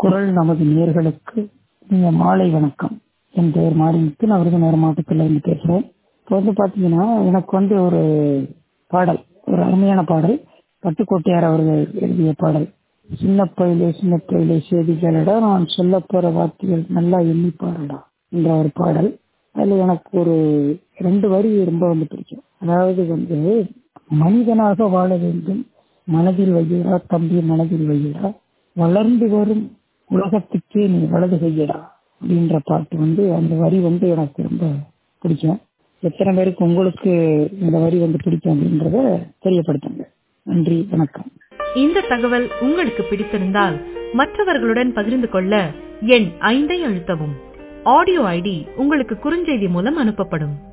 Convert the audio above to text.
குரல் நமது நேர்களுக்கு நீங்க மாலை வணக்கம் என் பெயர் மாரிமுத்து நான் விருதுநகர் மாவட்டத்தில் இருந்து பேசுறேன் இப்போ வந்து பாத்தீங்கன்னா எனக்கு வந்து ஒரு பாடல் ஒரு அருமையான பாடல் பட்டுக்கோட்டையார் அவர்கள் எழுதிய பாடல் சின்ன பயிலே சின்ன பயிலே செய்திகளடா நான் சொல்ல போற வார்த்தைகள் நல்லா எண்ணி பாருடா என்ற ஒரு பாடல் அதுல எனக்கு ஒரு ரெண்டு வரி ரொம்ப வந்து பிடிக்கும் அதாவது வந்து மனிதனாக வாழ வேண்டும் மனதில் வையடா தம்பி மனதில் வையடா வளர்ந்து வரும் உலகத்துக்கே நீ வலது செய்யடா அப்படின்ற பாட்டு வந்து அந்த வரி வந்து எனக்கு ரொம்ப பிடிக்கும் எத்தனை பேருக்கு உங்களுக்கு இந்த வரி வந்து பிடிக்கும் அப்படின்றத தெரியப்படுத்துங்க நன்றி வணக்கம் இந்த தகவல் உங்களுக்கு பிடித்திருந்தால் மற்றவர்களுடன் பகிர்ந்து கொள்ள எண் ஐந்தை அழுத்தவும் ஆடியோ ஐடி உங்களுக்கு குறுஞ்செய்தி மூலம் அனுப்பப்படும்